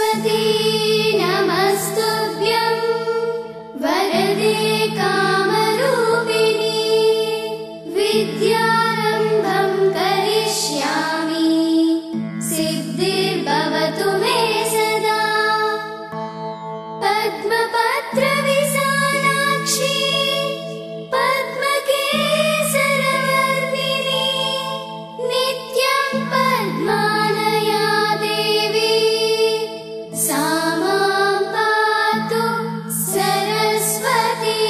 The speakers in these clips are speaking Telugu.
सरस्वती नमस्तुभ्यं वरदे कामरूपिणि विद्यारम्भं करिष्यामि सिद्धिर्भवतु मे सदा पद्मपत्रविशालाक्षी पद्मकेसरवर्णिनि नित्यं पद्मालया देवी सा मां पातु सरस्वती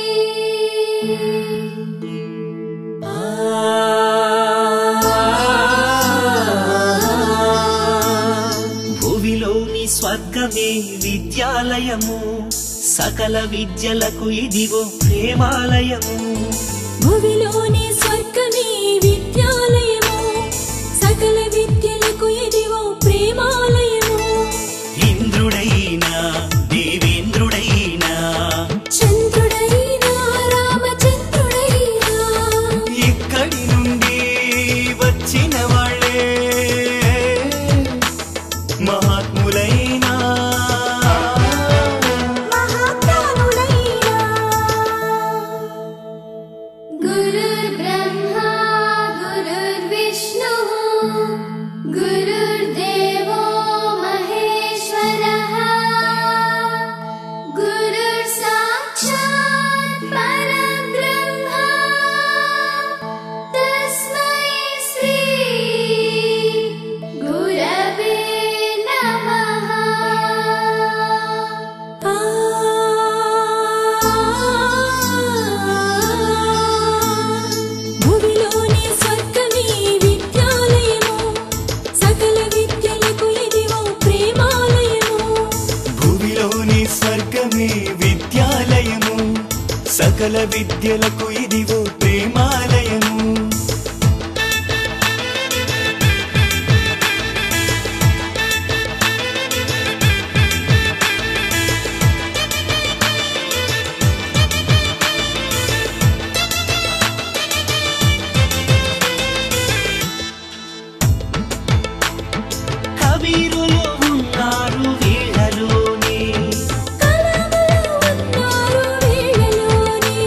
భూమిలోని స్వర్గమే విద్యాలయము సకల విద్యలకు ఇదిగో ప్రేమాలయము భువిలోని స్వర్గమే విద్యాలయము సకల విద్యలకు ఇదివో ప్రేమాలయము ఇంద్రుడైనా దేవేంద్రుడైనా చంద్రుడైనా రామచంద్రుడైనా ఇక్కడి నుండి వచ్చిన వాళ్ళే మహాత్ములైనా మహాజ్ఞానులైనా गुरुर्ब्रह्मा गुरुर्विष्णुः गुरुर्देवो महेश्वरः गुरुर्साक्षात् परब्रह्मा तस्मै श्री गुरवे नमः ఆ భువిలోని స్వర్గమే విద్యాలయము సకల విద్యలకు ఇదివో ప్రేమాలయము భూమిలోని స్వర్గమే విద్యాలయము సకల విద్యలకు ఇదివో ప్రేమాలయము కబీరులు ఉన్నారు వీళ్ళలోనే కలములు ఉన్నారు వీళ్ళలోనే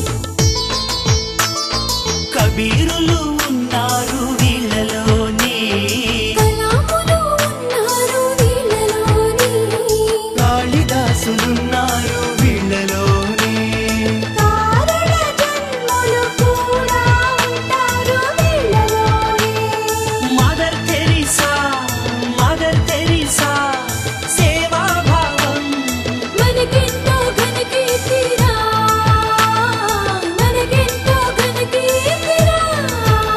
కబీరులు ఉన్నారు వీళ్ళలోనే కలాములు ఉన్నారు వీళ్ళలోనే కాళిదాసులున్నారు వీళ్ళలోనే కారణ జన్ములు కూడా ఉంటారు వీళ్ళలోనే మదర్ తెరిసా మదర్ తెరిసా సేవాభావం మనకెంతో ఘనకీర్తిరా మనకెంతో ఘనకీర్తిరా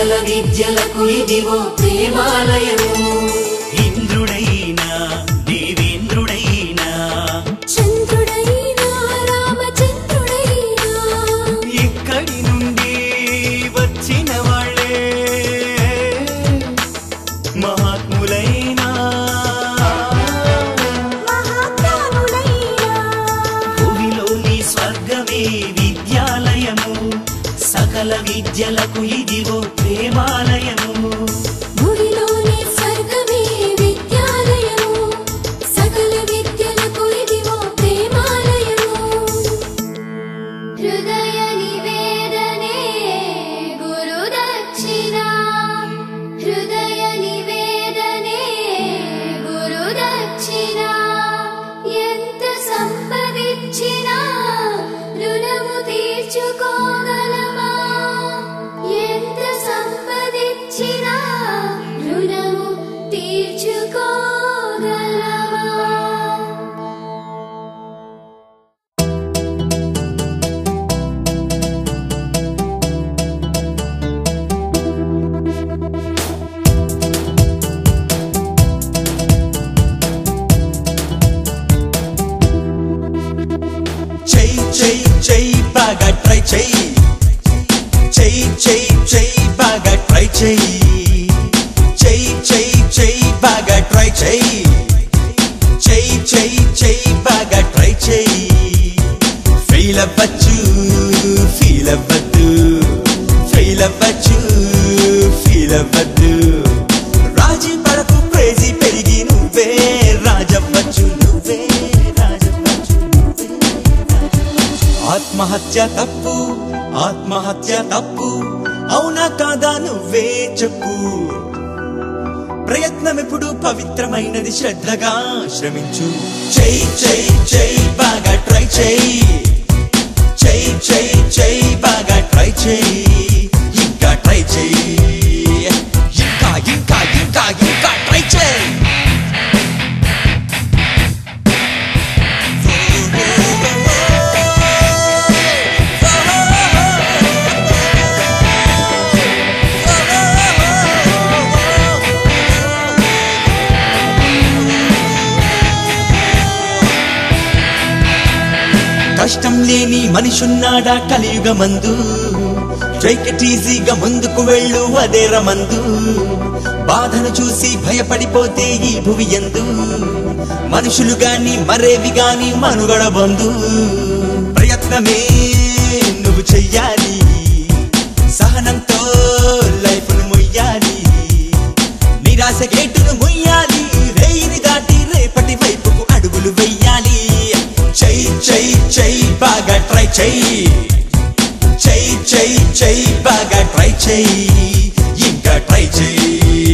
సకల విద్యలకు ఇదివో ప్రేమాలయము ఇంద్రుడైనా దేవేంద్రుడైనా చంద్రుడైనా రామచంద్రుడైనా ఇక్కడి నుండి వచ్చిన వాళ్ళే మహాత్ములైనా మహాజ్ఞానులైనా భూమిలోని స్వర్గమే విద్యాలయము సకల విద్యలకు ఇదివో ప్రేమాలయము భూమిలోని స్వర్గమే విద్యాలయము సకల విద్యలకు ఇదివో ప్రేమాలయము హృదయ నివేదనే గురుదక్షిణ హృదయ నివేదనే గురుదక్షిణ ఎంత సంపదిచ్చినా రుణము తీర్చుకోగలమా ఎంత సంపదిచ్చినా రుణము తీర్చుకోగలమా చెయ్యి చెయ్యి చెయ్యి బాగా ట్రై చెయ్యి చెయ్యి చెయ్యి చెయ్యి బాగా ట్రై చెయ్యి చెయ్యి చెయ్యి చెయ్యి బాగా ట్రై చెయ్యి చెయ్యి చెయ్యి చెయ్యి బాగా ట్రై చెయ్యి ఫెయిల్ అవ్వచ్చు ఫీల్ అవ్వద్దు ఫెయిల్ అవ్వచ్చు ఫీల్ అవ్వద్దు రాజీ పడకు క్రేజీ పెరిగి నువ్వే రాజవ్వచ్చు నువ్వే రాజవ్వచ్చు ఆత్మహత్య తప్పు ఆత్మహత్య తప్పు అవునా కాదా నువ్వే చెప్పు ప్రయత్నం ఎప్పుడు పవిత్రమైనది శ్రద్ధగా శ్రమించు చెయ్యి చెయ్యి చెయ్యి బాగా ట్రై చెయ్యి చెయ్యి చెయ్యి చెయ్యి బాగా ట్రై చెయ్యి ఇంకా ట్రై చెయ్యి ఇంకా ఇంకా ఇంకా ఇంకా ట్రై చెయ్యి కష్టం లేని మనిషున్నాడా కలియుగమందు టేక్ ఈజీగా ముందుకు వెళ్ళు అదే రమందు బాధను చూసి భయపడిపోతే ఈ భువి ఎందు మనుషులు గాని మరేవి గాని మనుగడ బంధు ప్రయత్నమే నువ్వు చెయ్యాలి సహనంతో లైఫ్ ను మొయ్యాలి నిరాశ గేటును మొయ్యాలి రేయిని దాటి రేపటి వైపుకు అడుగులు వెయ్యాలి చెయ్యి చెయ్యి చెయ్యి బాగా ట్రై చెయ్యి చెయ్యి చెయ్యి చెయ్యి బాగా ట్రై చెయ్యి ఇంకా ట్రై చెయ్యి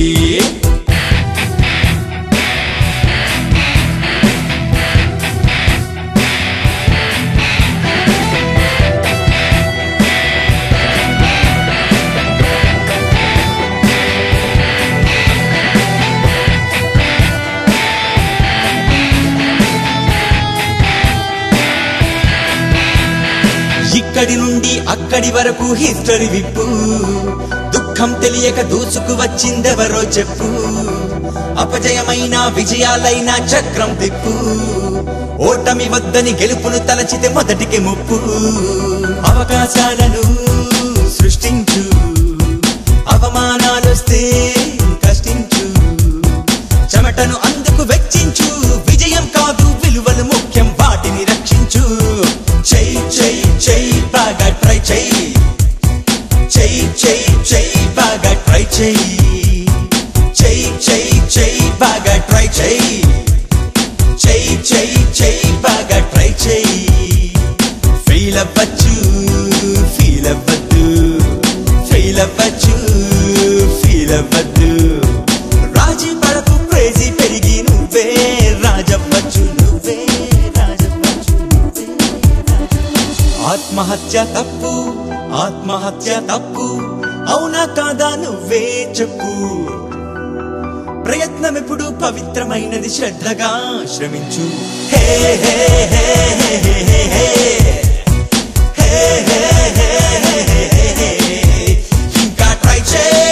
ఇక్కడి నుండి అక్కడి వరకు హిస్టరీ విప్పు దుఃఖం తెలియక దూసుకు వచ్చిందెవరో చెప్పు అపజయమైన విజయాలైన చక్రం తిప్పు ఓటమి వద్దని గెలుపును తలచితే మొదటికి ముప్పు అవకాశాలను సృష్టించు అవమానాలొస్తే కష్టించు చెమటను అందుకు వెచ్చించు విజయం కాదు విలువలు ముఖ్యం వాటిని రక్షించు చెయ్యి చెయ్యి చెయ్యి బాగా ట్రై చెయ్యి చెయ్యి చెయ్యి చెయ్యి బాగా ట్రై చెయ్యి చెయ్యి చెయ్యి చెయ్యి బాగా ట్రై చెయ్యి చెయ్యి చెయ్యి చెయ్యి బాగా ట్రై చెయ్యి ఫెయిల్ అవ్వచ్చు ఫీల్ అవ్వద్దు ఫెయిల్ అవ్వచ్చు ఫీల్ అవ్వద్దు రాజీ పడకు క్రేజీ పెరిగి నువ్వే రాజవ్వచ్చు నువ్వే రాజవ్వచ్చు నువ్వే ఆత్మహత్య తప్పు ఆత్మహత్య తప్పు అవునా కాదా నువ్వే చెప్పు ప్రయత్నం ఎప్పుడు పవిత్రమైనది శ్రద్ధగా శ్రమించు హే హే హే హే హే హే హే. హే హే హే హే హే హే హే. ఇంకా ట్రై చేయి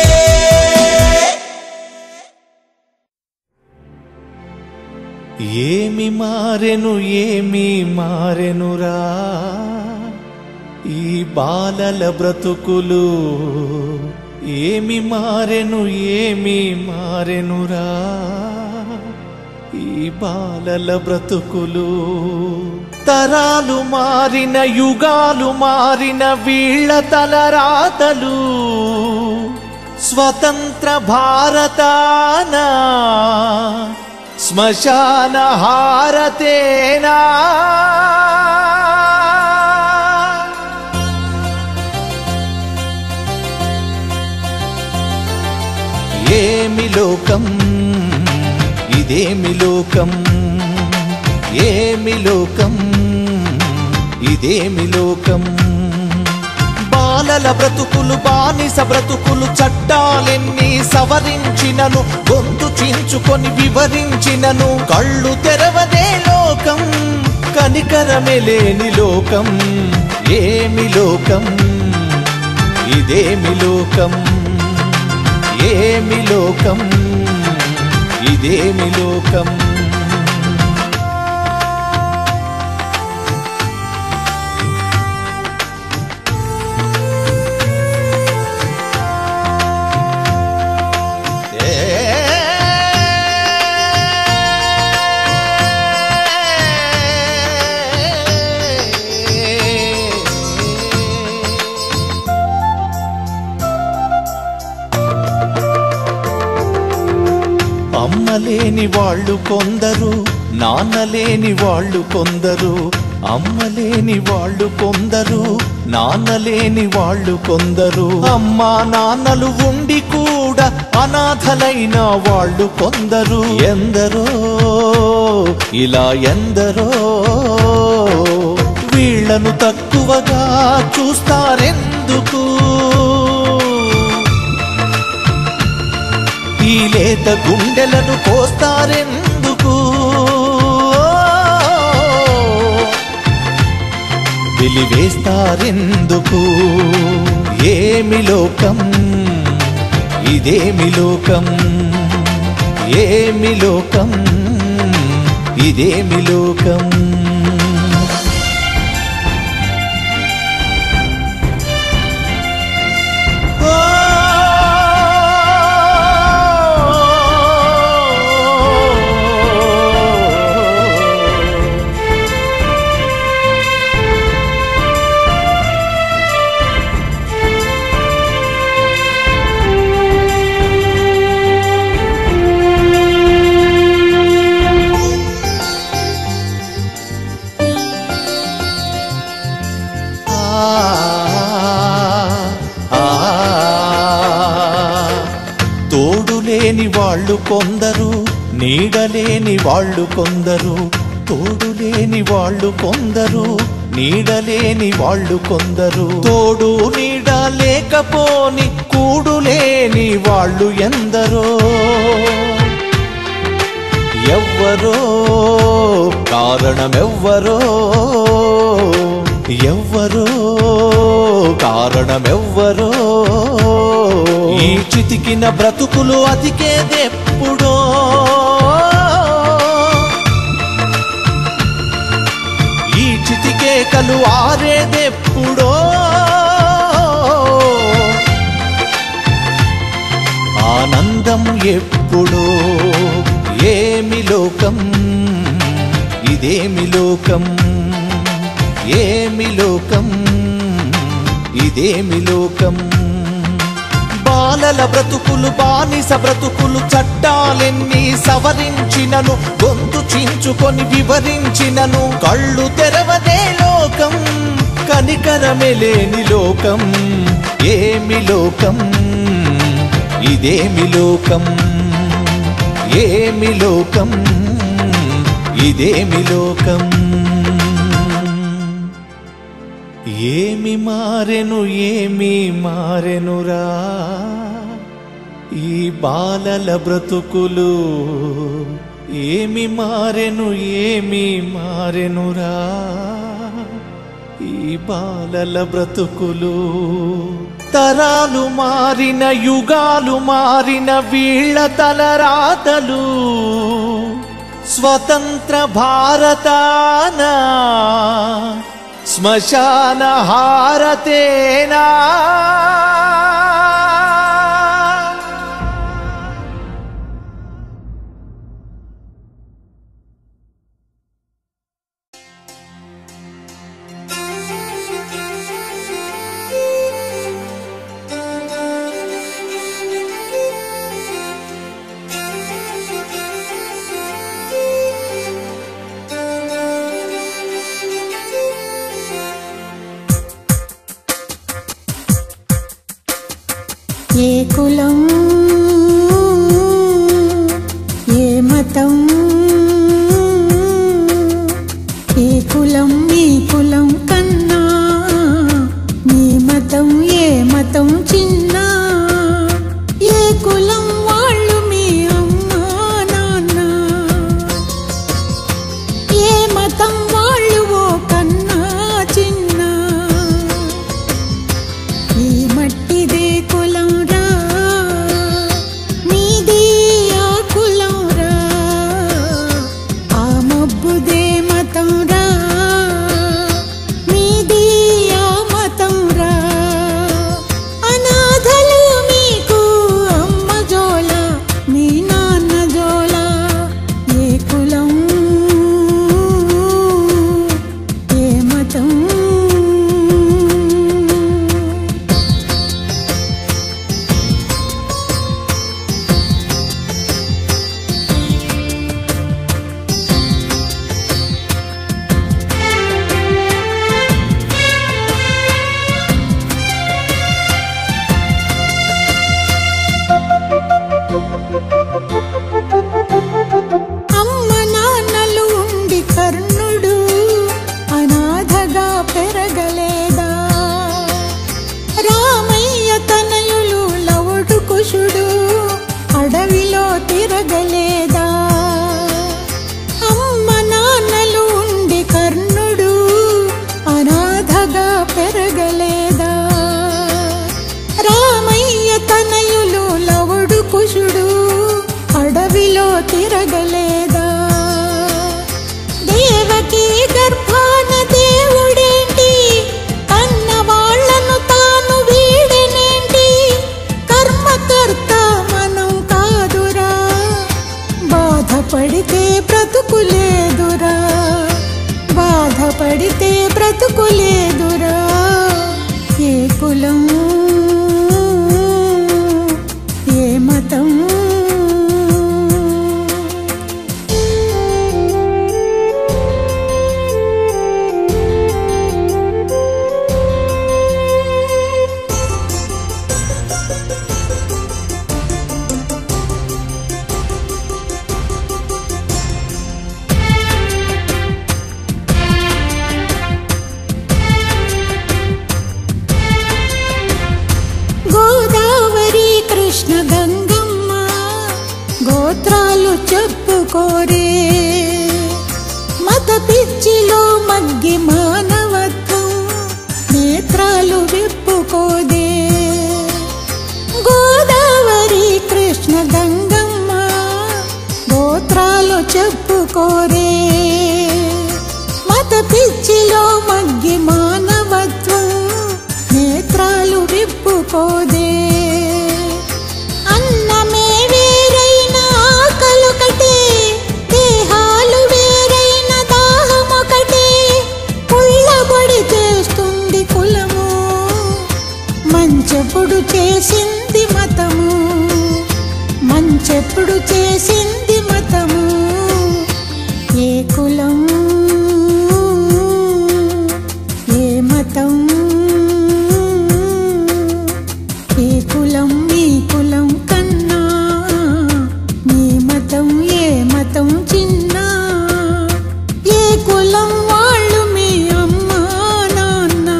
ఏమి మారెను ఏమి మారెనురా ఈ బాలల బ్రతుకులు ఏమి మారెను ఏమి మారెనురా ఈ బాలల బ్రతుకులు తరాలు మారిన యుగాలు మారిన వీళ్ళ తలరాతలు స్వతంత్ర భారతాన శ్మశాన హారతేనా ఏమి లోకం ఇదేమి లోకం ఏమి లోకం ఇదేమి లోకం బాలల బ్రతుకులు బానిస బ్రతుకులు చట్టాలెన్ని సవరించినను గొంతు చించుకొని వివరించినను కళ్ళు తెరవదే లోకం కనికరమే లేని లోకం ఏమి లోకం ఇదేమి లోకం ఏమి లోకం ఇదేమి లోకం అమ్మలేని వాళ్ళు కొందరు నాన్నలేని వాళ్ళు కొందరు అమ్మలేని వాళ్ళు కొందరు నాన్నలేని వాళ్ళు కొందరు అమ్మా నాన్నలు ఉండి కూడా అనాథలైన వాళ్ళు కొందరు ఎందరో ఇలా ఎందరో వీళ్లను తక్కువగా చూస్తారెందుకు ఈ లేత గుండెలను కోస్తారెందుకు వెలివేస్తారెందుకు ఏమి లోకం ఇదేమి లోకం ఏమి లోకం ఇదేమి లోకం తోడు లేని వాళ్ళు కొందరు నీడలేని వాళ్ళు కొందరు తోడు లేని వాళ్ళు కొందరు నీడలేని వాళ్ళు కొందరు తోడు నీడ లేకపోని కూడు లేని వాళ్ళు ఎందరో ఎవ్వరో కారణమెవ్వరో ఎవ్వరో కారణమెవ్వరో ఈ చితికిన బ్రతుకులు అతికేదెప్పుడో ఈ చితికేకలు ఆరేదెప్పుడో ఆనందం ఎప్పుడో ఏమి లోకం ఇదేమి లోకం ఏమి లోకం ఇదేమి లోకం బాలల బ్రతుకులు బానిస బ్రతుకులు చట్టాలెన్ని సవరించినను గొంతు చించుకొని వివరించినను కళ్ళు తెరవదే లోకం కనికరమే లేని లోకం ఏమి లోకం ఇదేమి లోకం ఏమి లోకం ఇదేమి లోకం ఏమి మారెను ఏమి మారెనురా ఈ బాలల బ్రతుకులు ఏమి మారెను ఏమి మారెనురా ఈ బాలల బ్రతుకులు తరాలు మారిన యుగాలు మారిన వీళ్ళ తలరాతలు స్వతంత్ర భారతాన శ్మశాన హారతేనా ఏ కులం ఏ మతం ఏ కులం మీ కులం కన్నా మీ మతం ఏ మతం చిన్న ఏ కులం వాళ్ళు మీ అమ్మా నాన్న ఏ మతం వాళ్ళు ఓ కన్నా చిన్న ఈ మట్టిదే కులం రా మీది ఆ కులం రా ఆ మబ్బుదే మతం రా మీది ఆ మతం రా అనాథలు మీకు అమ్మ జోల మీ నాన్న జోల ఏ కులం ఏ మతం అమ్మ నాన్నలు ఉండి కర్ణుడు అనాథగా పెరగలేదా రామయ్య తనయులు లవుడు కుషుడు అడవిలో తిరగలేదా అమ్మ నాన్నలు ఉండి కర్ణుడు అనాథగా పెరగలేదా రామయ్య తనయులు లవుడు కుషుడు అడవిలో తిరగలేదా దేవకి గర్భాన దేవుడేంటి కన్న వాళ్ళను తాను వీడెనేంటి కర్మకర్త మనం కాదురా బాధపడితే బ్రతుకులేదురా బాధపడితే బ్రతుకులేదురా ఏ కులం ఏ మతం గోదావరి కృష్ణ గంగమ్మ గోత్రాలు చెప్పుకోరే మత పిచ్చిలో మగ్గి మానవత్వం నేత్రాలు విప్పుకోదే గోదావరి కృష్ణ గంగమ్మ గోత్రాలు చెప్పుకోరే మత పిచ్చిలో మగ్గి మానవత్వం నేత్రాలు విప్పుకోదే అన్నమే వేరైన ఆకలొకటే దేహాలు వేరైన దాహమొకటే పుల్లబడి చేస్తుంది కులము మంచెప్పుడు చేసింది మతము మంచెప్పుడు చేసింది మతము ఏ కులం ఏ మతం ఏ కులం మీ కులం కన్నా మీ మతం ఏ మతం చిన్న ఏ కులం వాళ్ళు మీ అమ్మా నాన్న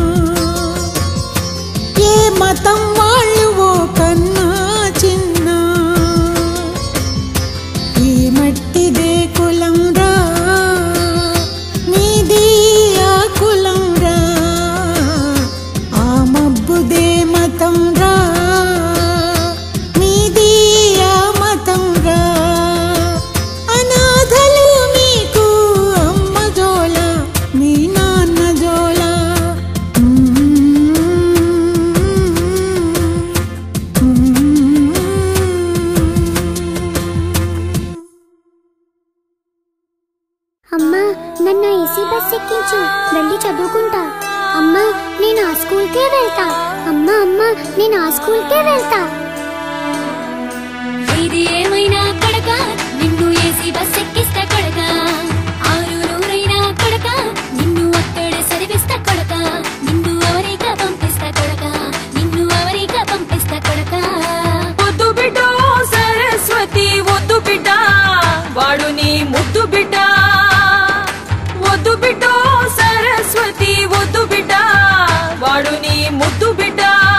ఏ మతం వాళ్ళు ఓ కన్నా చిన్న నన్ను ఏసీ బస్ ఎక్కించు వెళ్ళి చదువుకుంటా అమ్మా నేను ఆ స్కూల్కే వెళ్తా అమ్మా అమ్మా నేను ఆ స్కూల్కే వెళ్తా ఇది ఏమైనా కొడక నిన్ను ఏసీ బస్ ఎక్కిస్తా కొడక ఆరు నూరైనా కొడక నిన్ను అక్కడే సరిపిస్తా కొడక నిన్ను అమెరికా పంపిస్తా కొడక నిన్ను అమెరికా పంపిస్తా కొడక వద్దు బిడ్డ సరస్వతి వద్దు బిడ్డ వాడు నీ ముద్దు బిడ్డ వద్దు బిడ్డ సరస్వతి వద్దు బిడ్డ వాడు నీ ముద్దు బిడ్డ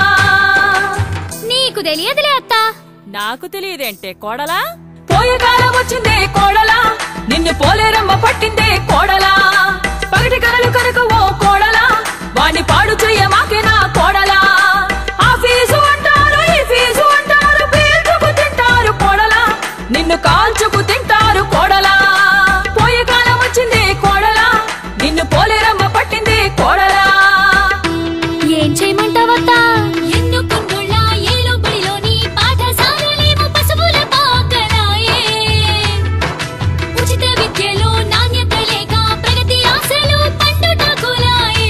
నీకు తెలియదులే అత్తా నాకు తెలియదేంటే కోడలా పోయే కాలం వచ్చిందే కోడలా నిన్ను పోలేరమ్మ పట్టిందే కోడలా పగటి కలలు కనుక ఓ కోడలా వాణ్ణి పాడు చెయ్య మాకే నా కోడలా ఆ ఫీజు అంటారు ఈ ఫీజు అంటారు పీల్చుకు తింటారు కోడలా నిన్ను కాల్చుకు తింటారు కోడలా పోయే కాలం వచ్చిందే కోడలా నిన్ను పోలేరమ్మ పట్టిందే కోడలా ఏం చేయమంటావత్తా ఎన్నుకున్నోళ్ళ ఏలో బడిలోని పాఠశాలలేమో పశువుల పాకరాయే ఉచిత విద్యలో నాణ్యత లేక ప్రగతి ఆశలు పండుటకులాయే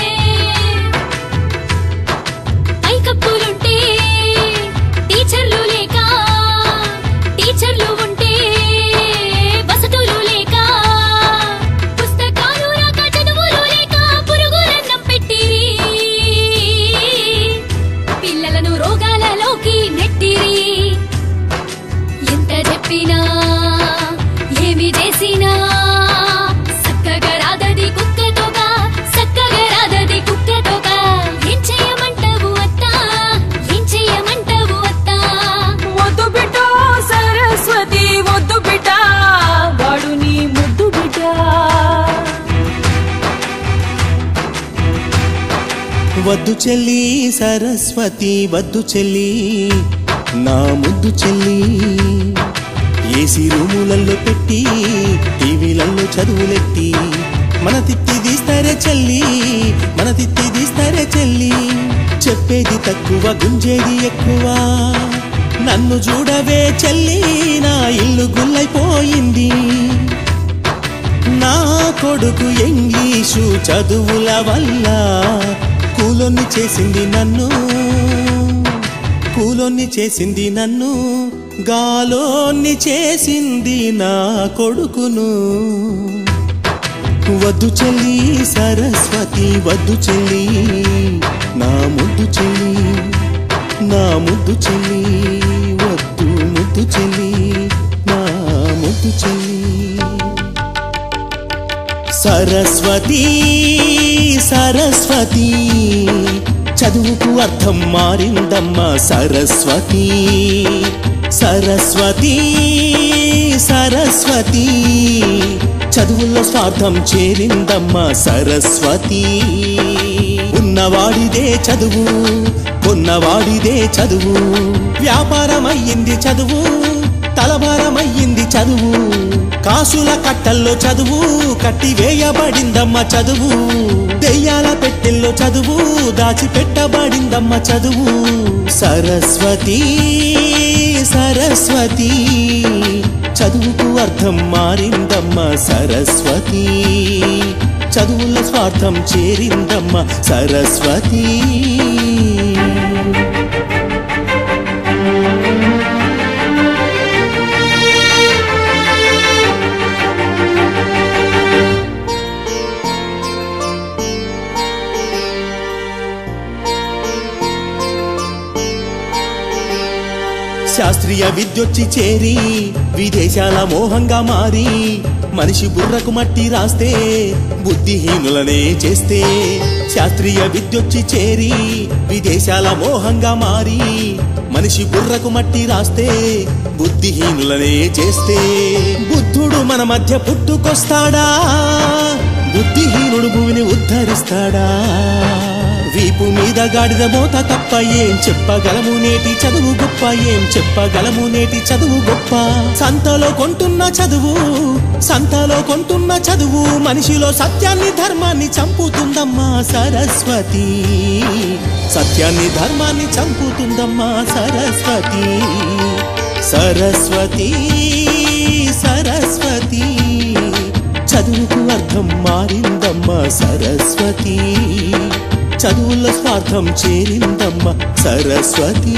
పైకప్పులుంటే టీచర్లు లేక టీచర్లు ఉంటే వసతులు లేక పుస్తకాలు రాక చదువులు లేక పురుగులన్నం పెట్టిరి పిల్లలను రోగాలలోకి నెట్టిరి ఎంత చెప్పినా ఏమి చేసినా చక్కగా రాదది కుక్కతోగా చక్కగా రాదది కుక్కతోగా ఏం చెయ్యమంటావు అత్తా ఏం చెయ్యమంటావు అత్తా వద్దు బిడ్డ సరస్వతి వద్దు బిడ్డ వాడు నీ ముద్దు బిడ్డ వద్దు చెల్లి సరస్వతి వద్దు చెల్లి నా ముద్దు చెల్లి ఏసీ రూములలో పెట్టి టీవీలలో చదువులెట్టి మన తిత్తి తీస్తారే చెల్లి మన తిత్తి తీస్తారే చెల్లి చెప్పేది తక్కువ గుంజేది ఎక్కువ నన్ను చూడవే చెల్లి నా ఇల్లు గుల్లైపోయింది నా కొడుకు ఇంగ్లీషు చదువుల వల్ల కూలొన్ని చేసింది నన్ను కూలొన్ని చేసింది నన్ను గాలోన్ని చేసింది నా కొడుకును వద్దు చెల్లి సరస్వతి వద్దు చెల్లి నా ముద్దు చెల్లి నా ముద్దు చెల్లి వద్దు ముద్దు చెల్లి నా ముద్దు చెల్లి సరస్వతి సరస్వతి చదువుకు అర్థం మారిందమ్మా సరస్వతి సరస్వతి సరస్వతి చదువుల్లో స్వార్థం చేరిందమ్మా సరస్వతి ఉన్నవాడిదే చదువు కొన్నవాడిదే చదువు వ్యాపారమయ్యింది చదువు తలభారమయ్యింది చదువు కాసుల కట్టల్లో చదువు కట్టి వేయబడిందమ్మ చదువు దెయ్యాల పెట్టెల్లో చదువు దాచిపెట్టబడిందమ్మ చదువు సరస్వతి సరస్వతి చదువుకు అర్థం మారిందమ్మ సరస్వతి చదువుల స్వార్థం చేరిందమ్మ సరస్వతి శాస్త్రీయ విద్యొచ్చి చేరి విదేశాల మోహంగా మారి మనిషి బుర్రకు మట్టి రాస్తే బుద్ధిహీనులనే చేస్తే శాస్త్రీయ విద్యొచ్చి చేరి విదేశాల మోహంగా మారి మనిషి బుర్రకు మట్టి రాస్తే బుద్ధిహీనులనే చేస్తే బుద్ధుడు మన మధ్య పుట్టుకొస్తాడా బుద్ధిహీనుడు భూమిని ఉద్ధరిస్తాడా వీపు మీద గాడిద మోత తప్ప ఏం చెప్పగలము నేటి చదువు గొప్ప ఏం చెప్పగలము నేటి చదువు గొప్ప సంతలో కొంటున్న చదువు సంతలో కొంటున్న చదువు మనిషిలో సత్యాన్ని ధర్మాన్ని చంపుతుందమ్మా సరస్వతి సత్యాన్ని ధర్మాన్ని చంపుతుందమ్మా సరస్వతి సరస్వతి సరస్వతి చదువు చదువుకు అర్థం మారిందమ్మ సరస్వతి చదువుల స్వార్థం చేరిందమ్మ సరస్వతి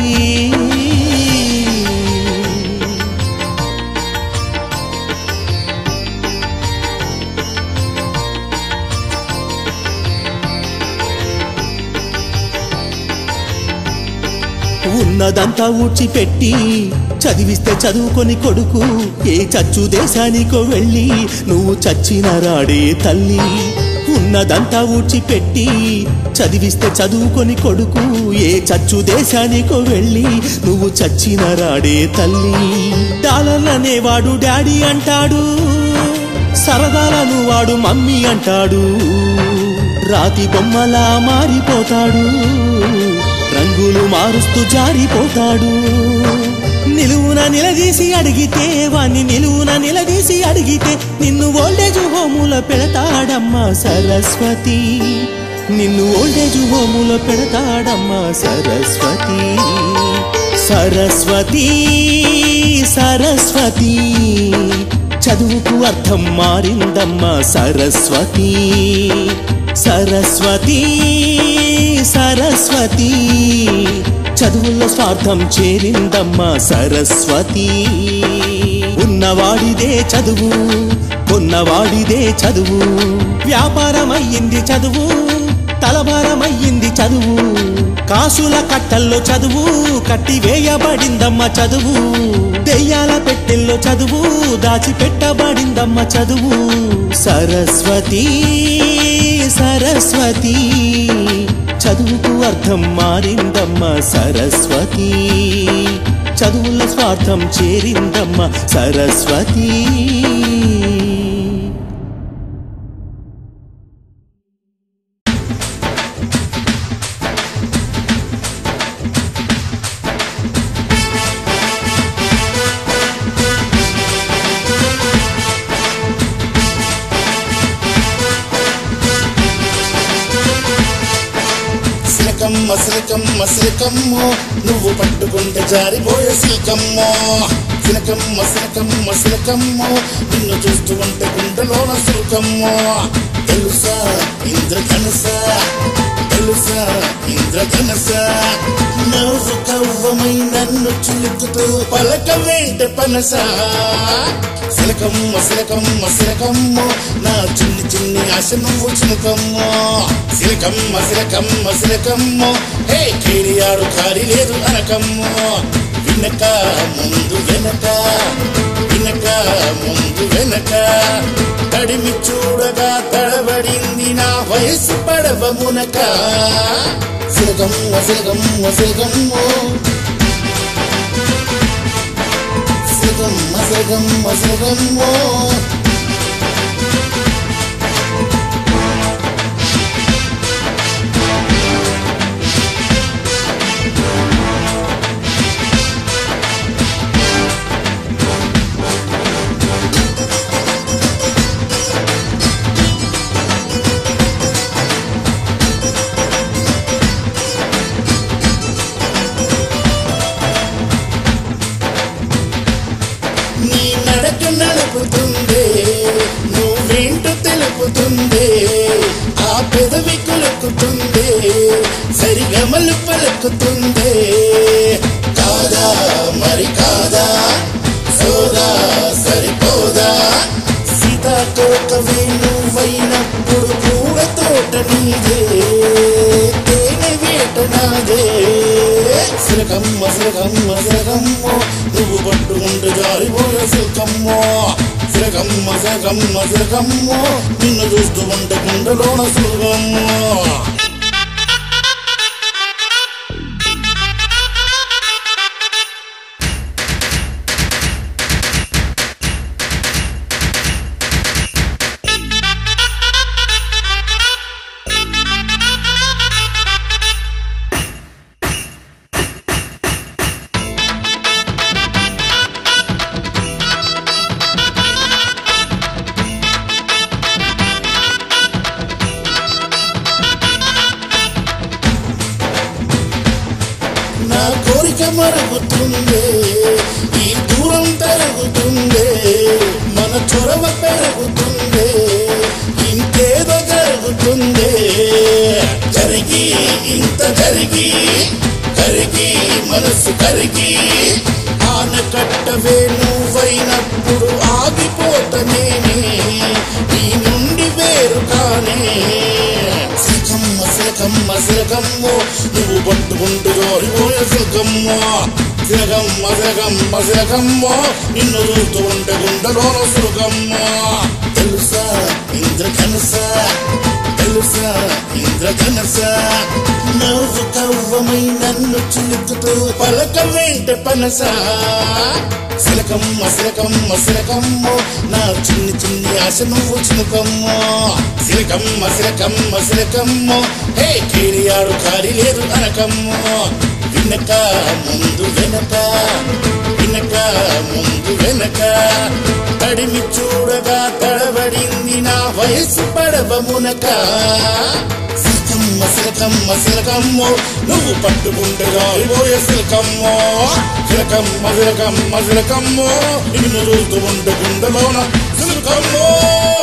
ఉన్నదంతా ఊడ్చిపెట్టి చదివిస్తే చదువుకొని కొడుకు ఏ చచ్చు దేశానికో వెళ్ళి నువ్వు చచ్చిన రాడే తల్లి ఉన్నదంతా ఊడ్చిపెట్టి చదివిస్తే చదువుకొని కొడుకు ఏ చచ్చు దేశానికో వెళ్ళి నువ్వు చచ్చిన రాడే తల్లి డాలర్లనేవాడు డాడీ అంటాడు సరదాలను వాడు మమ్మీ అంటాడు రాతి బొమ్మలా మారిపోతాడు రంగులు మారుస్తూ జారిపోతాడు నిలువున నిలదీసి అడిగితే వాణ్ణి నిలువున నిలదీసి అడిగితే నిన్ను ఓల్డేజ్ హోములో పెడతాడమ్మా సరస్వతి నిన్ను ఓల్డేజ్ హోములో పెడతాడమ్మా సరస్వతి సరస్వతి సరస్వతి చదువుకు అర్థం మారిందమ్మా సరస్వతి సరస్వతి సరస్వతి చదువుల స్వార్థం చేరిందమ్మా సరస్వతి ఉన్నవాడిదే చదువు కొన్నవాడిదే చదువు వ్యాపారమయ్యింది చదువు తలభారమయ్యింది చదువు కాసుల కట్టల్లో చదువు కట్టి వేయబడిందమ్మ చదువు దెయ్యాల పెట్టెల్లో చదువు దాచిపెట్టబడిందమ్మ చదువు సరస్వతి సరస్వతి చదువుకు అర్థం మారిందమ్మ సరస్వతి చదువుల స్వార్థం చేరిందమ్మ సరస్వతి సిలకమ్మ సిలకమ్మ సిలకమ్మో నువ్వు పట్టుకుంటే జారిపోయే సిలకమ్మో సిలకమ్మ సిలకమ్మ సిలకమ్మో నిన్ను చూస్తూ ఉంటే గుండెలోన సులకమ్మో తెలుసా ఇంద్రధనుస తెలుసా ఇంద్రధనుస నవ్వు కవ్వమై నన్ను చిలుకుతూ పలక వెంట పనస సిలకమ్మ సిలకమ్మ సిలకమ్మ నా చిన్ని చిన్ని ఆశ నువ్వు చిలకమ్మ సిలకమ్మ సిలకమ్మ సిలకమ్మ హే కేరియాడు కారి లేదు అనకమ్మ వినక ముందు వెనక వినక ముందు వెనక తడిమి చూడగా తడబడింది నా వయసు పడవ మునక సిలకమ్మ సిలకమ్మ సిలకమ్మ సిలకమ్మ సిలకమ్మ సిలకమ్మ నీ నడక నడుపుతుందే నువ్వేంటో తెలుపుతుందే ఆ పెదవి కొలుకుతుందే సరిగమలు పలుకుతుందే కాదా మరి కాదా సోదా సరిపోదా సీతాకోకవే నువ్వైనప్పుడు పూల తోట నీదే తేనె వేట నాదే సిలకమ్మ సిలకమ్మ సిలకమ్మ నువ్వు పట్టుకుంటే జారిపోయే సిలకమ్మ సిలకమ్మ సిలకమ్మ సిలకమ్మ నిన్ను చూస్తూ ఉంటే గుండెలోన సులకమ్మ నా కోరిక మరుగుతుందే ఈ దూరం తరుగుతుందే మన చొరవ పెరుగుతుందే కరిగి కరిగి మనసు కరిగి ఆనకట్టవే నువ్వైనప్పుడు ఆగిపోత నేనే నీ నుండి వేరు కానే సిలకమ్మ సిలకమ్మ సిలకమ్మో నువ్వు పట్టుకుంటూ జారిపోయే సిలకమ్మో సిలకమ్మ సిలకమ్మ సిలకమ్మో నిన్ను చూస్తూ ఉంటే గుండెలోన సులకమ్మో తెలుసా ఇంద్రధనుస తెలుసా ఇంద్రధనస నవ్వు కవ్వమై నన్ను చిలుకుతూ పలక వెంట పనస సిలకమ్మ సిలకమ్మ సిలకమ్మ నా చిన్ని చిన్ని ఆశ నువ్వు చినుకమ్మ సిలకమ్మ సిలకమ్మ సిలకమ్మ హే కేరియాడు కారి లేదు అనకమ్మ వినక ముందు వెనక వినక ముందు వెనక తడిమి చూడగా తడబడింది నా వయసు పడవ మునక సిలకమ్మ సిలకమ్మ సిలకమ్మో నువ్వు పట్టుకుంటగా ఇపోయే సిలకమ్మో సిలకమ్మ సిలకమ్మ సిలకమ్మో నిన్ను చూస్తూ ఉంటే గుండెలోన సిలకమ్మో